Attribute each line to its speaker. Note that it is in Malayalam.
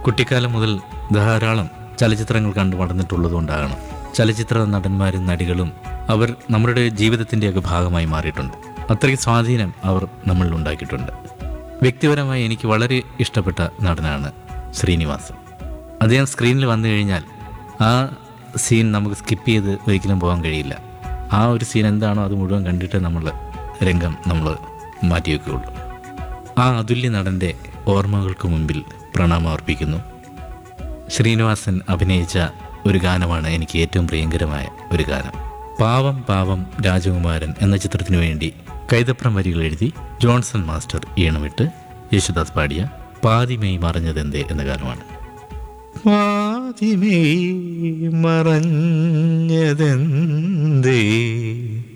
Speaker 1: കുട്ടിക്കാലം മുതൽ ധാരാളം ചലച്ചിത്രങ്ങൾ കണ്ടു വളർന്നിട്ടുള്ളതുകൊണ്ടാകണം ചലച്ചിത്ര നടന്മാരും നടികളും അവർ നമ്മുടെ ജീവിതത്തിൻ്റെയൊക്കെ ഭാഗമായി മാറിയിട്ടുണ്ട് അത്രയ്ക്ക് സ്വാധീനം അവർ നമ്മളിൽ ഉണ്ടാക്കിയിട്ടുണ്ട് വ്യക്തിപരമായി എനിക്ക് വളരെ ഇഷ്ടപ്പെട്ട നടനാണ് ശ്രീനിവാസൻ അദ്ദേഹം സ്ക്രീനിൽ വന്നു കഴിഞ്ഞാൽ ആ സീൻ നമുക്ക് സ്കിപ്പ് ചെയ്ത് ഒരിക്കലും പോകാൻ കഴിയില്ല ആ ഒരു സീൻ എന്താണോ അത് മുഴുവൻ കണ്ടിട്ട് നമ്മൾ രംഗം നമ്മൾ മാറ്റിവെക്കുകയുള്ളൂ ആ അതുല്യ നടൻ്റെ ഓർമ്മകൾക്ക് മുമ്പിൽ പ്രണാമം അർപ്പിക്കുന്നു ശ്രീനിവാസൻ അഭിനയിച്ച ഒരു ഗാനമാണ് എനിക്ക് ഏറ്റവും പ്രിയങ്കരമായ ഒരു ഗാനം പാവം പാവം രാജകുമാരൻ എന്ന ചിത്രത്തിനു വേണ്ടി കൈതപ്രം വരികൾ എഴുതി ജോൺസൺ മാസ്റ്റർ ഈണമിട്ട് യേശുദാസ് പാടിയ പാതിമേയ് മറഞ്ഞതെന്തേ എന്ന ഗാനമാണ്
Speaker 2: പാതിമേ മറഞ്ഞതെന്തേ